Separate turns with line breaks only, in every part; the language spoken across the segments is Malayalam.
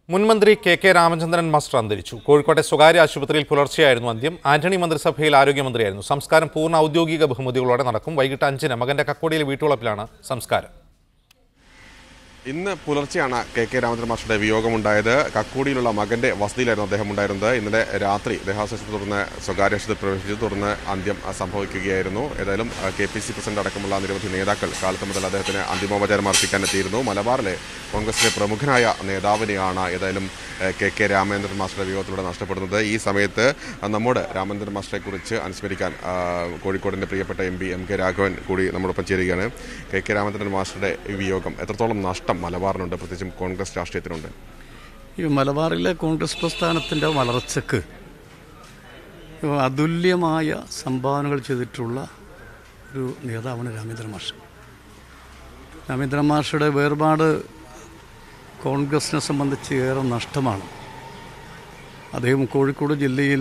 മുൻമന്ത്രി കെ കെ രാമചന്ദ്രൻ മാസ്റ്റർ അന്തരിച്ചു കോഴിക്കോട്ടെ സ്വകാര്യ ആശുപത്രിയിൽ പുലർച്ചെയായിരുന്നു അന്ത്യം ആന്റണി മന്ത്രിസഭയിൽ ആരോഗ്യമന്ത്രിയായിരുന്നു സംസ്കാരം പൂർണ്ണ ഔദ്യോഗിക ബഹുമതികളോടെ നടക്കും വൈകിട്ട് അഞ്ചിന് മകന്റെ കക്കോടിയിലെ വീട്ടുവളപ്പിലാണ് സംസ്കാരം
ഇന്ന് പുലർച്ചെയാണ് കെ കെ രാമചന്ദ്രൻ മാസ്റ്ററുടെ വിയോഗമുണ്ടായത് കക്കോടിയിലുള്ള മകന്റെ വസതിയിലായിരുന്നു അദ്ദേഹം ഉണ്ടായിരുന്നത് ഇന്നലെ രാത്രി ദേഹാസ്വസ്ഥത്തെ തുടർന്ന് സ്വകാര്യ ആശുപത്രി പ്രവേശിച്ചു തുടർന്ന് അന്ത്യം അഹ്, സംഭവിക്കുകയായിരുന്നു ഏതായാലും അഹ്, കെ പി സി പ്രസിഡന്റ് അടക്കമുള്ള നിരവധി നേതാക്കൾ കാലത്ത് മുതൽ അദ്ദേഹത്തിന് അന്തിമോപചാരം അർപ്പിക്കാൻ എത്തിയിരുന്നു മലബാറിലെ കോൺഗ്രസിലെ പ്രമുഖനായ നേതാവിനെയാണ് ഏതായാലും അഹ്, കെ കെ രാമചന്ദ്രൻ മാസ്റ്ററുടെ വിയോഗത്തിലൂടെ നഷ്ടപ്പെടുന്നത് ഈ സമയത്ത് അഹ്, നമ്മോട് രാമചന്ദ്രൻ മാസ്റ്ററെ കുറിച്ച് അനുസ്മരിക്കാൻ അഹ്, കോഴിക്കോടിന്റെ പ്രിയപ്പെട്ട M P M K Raghavan കൂടി നമ്മോടൊപ്പം ചേരുകയാണ് കെ കെ രാമചന്ദ്രൻ മാസ്റ്ററുടെ ഈ വിയോഗം എത്രത്തോളം നഷ്ടം മലബാറിനുണ്ട് പ്രത്യേകിച്ചും കോൺഗ്രസ് രാഷ്ട്രീയത്തിനുണ്ട്
ഈ മലബാറിലെ കോൺഗ്രസ് പ്രസ്ഥാനത്തിൻ്റെ വളർച്ചയ്ക്ക് അതുല്യമായ സംഭാവനകൾ ചെയ്തിട്ടുള്ള ഒരു നേതാവാണ് രാമേന്ദ്രൻ മാഷ് രാമേന്ദ്രൻ മാഷയുടെ വേർപാട് കോൺഗ്രസിനെ സംബന്ധിച്ച് ഏറെ നഷ്ടമാണ് അദ്ദേഹം കോഴിക്കോട് ജില്ലയിൽ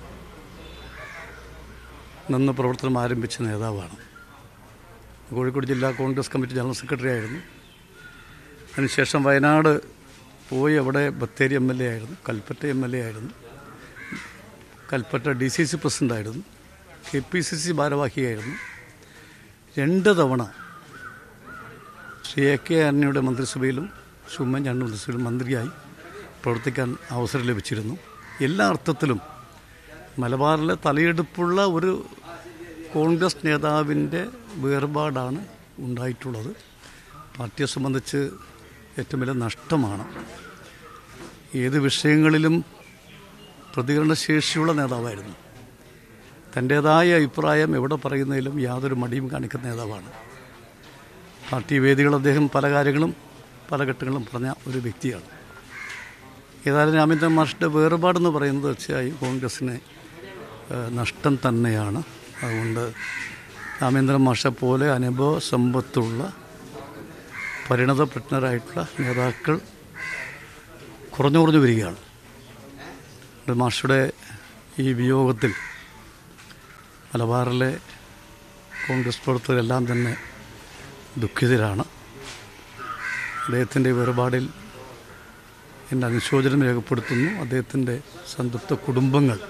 നിന്ന് പ്രവർത്തനം ആരംഭിച്ച നേതാവാണ് കോഴിക്കോട് ജില്ലാ കോൺഗ്രസ് കമ്മിറ്റി ജനറൽ സെക്രട്ടറി ആയിരുന്നു അതിനുശേഷം വയനാട് പോയി അവിടെ ബത്തേരി എം എൽ എ ആയിരുന്നു കൽപ്പറ്റ എം എൽ എ ആയിരുന്നു കൽപ്പറ്റ ഡി സി സി പ്രസിഡൻ്റായിരുന്നു കെ പി സി സി ഭാരവാഹിയായിരുന്നു രണ്ട് തവണ ശ്രീ എ കെ ആന്റണിയുടെ മന്ത്രിസഭയിലും ശ്രീ ഉമ്മൻചാണ്ടി മന്ത്രിസഭയിലും മന്ത്രിയായി പ്രവർത്തിക്കാൻ അവസരം ലഭിച്ചിരുന്നു എല്ലാ അർത്ഥത്തിലും മലബാറിലെ തലയെടുപ്പുള്ള ഒരു കോൺഗ്രസ് നേതാവിൻ്റെ വേർപാടാണ് ഉണ്ടായിട്ടുള്ളത് പാർട്ടിയെ സംബന്ധിച്ച് ഏറ്റവും വലിയ നഷ്ടമാണ് ഏത് വിഷയങ്ങളിലും പ്രതികരണശേഷിയുള്ള നേതാവായിരുന്നു തൻ്റേതായ അഭിപ്രായം എവിടെ പറയുന്നതിലും യാതൊരു മടിയും കാണിക്കുന്ന നേതാവാണ് പാർട്ടി വേദികൾ അദ്ദേഹം പല കാര്യങ്ങളും പല ഘട്ടങ്ങളും പറഞ്ഞ ഒരു വ്യക്തിയാണ് ഏതായാലും രാമേന്ദ്രൻ മാഷിൻ്റെ വേർപാടെന്ന് പറയുന്നത് തീർച്ചയായും കോൺഗ്രസ്സിന് ഏഹ്, നഷ്ടം തന്നെയാണ് അതുകൊണ്ട് രാമേന്ദ്രൻ മാഷെ പോലെ അനുഭവ സമ്പത്തുള്ള പരിണതപ്രജ്ഞരായിട്ടുള്ള നേതാക്കൾ കുറഞ്ഞു കുറഞ്ഞു വരികയാണ് അതുകൊണ്ട് മാഷയുടെ ഈ വിയോഗത്തിൽ മലബാറിലെ കോൺഗ്രസ് പ്രവർത്തകരെല്ലാം തന്നെ ദുഃഖിതരാണ് അദ്ദേഹത്തിൻ്റെ വേർപാടിൽ എൻ്റെ അനുശോചനം രേഖപ്പെടുത്തുന്നു അദ്ദേഹത്തിൻ്റെ സംതൃപ്ത കുടുംബങ്ങൾ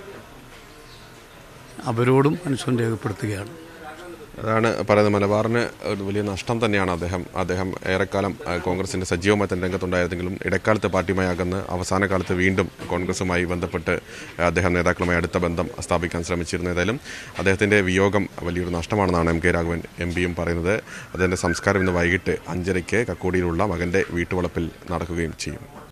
അവരോടും അനുശോചനം രേഖപ്പെടുത്തുകയാണ്
അതാണ് പറയുന്നത് മലബാറിന് ഒരു വലിയ നഷ്ടം തന്നെയാണ് അദ്ദേഹം അദ്ദേഹം ഏറെക്കാലം ആ, കോൺഗ്രസിന്റെ സജീവമായി തന്നെ രംഗത്തുണ്ടായിരുന്നെങ്കിലും ഇടക്കാലത്ത് പാർട്ടിയുമായി അകന്ന് അവസാന കാലത്ത് വീണ്ടും കോൺഗ്രസുമായി ബന്ധപ്പെട്ട് അദ്ദേഹം നേതാക്കളുമായി അടുത്ത ബന്ധം സ്ഥാപിക്കാൻ ശ്രമിച്ചിരുന്നു ഏതായാലും അദ്ദേഹത്തിന്റെ വിയോഗം വലിയൊരു നഷ്ടമാണെന്നാണ് എം കെ രാഘവൻ എം പിയും പറയുന്നത് അദ്ദേഹത്തിന്റെ സംസ്കാരം ഇന്ന് വൈകിട്ട് അഞ്ചരയ്ക്ക് കക്കോടിയിലുള്ള മകന്റെ വീട്ടുവളപ്പിൽ നടക്കുകയും ചെയ്യും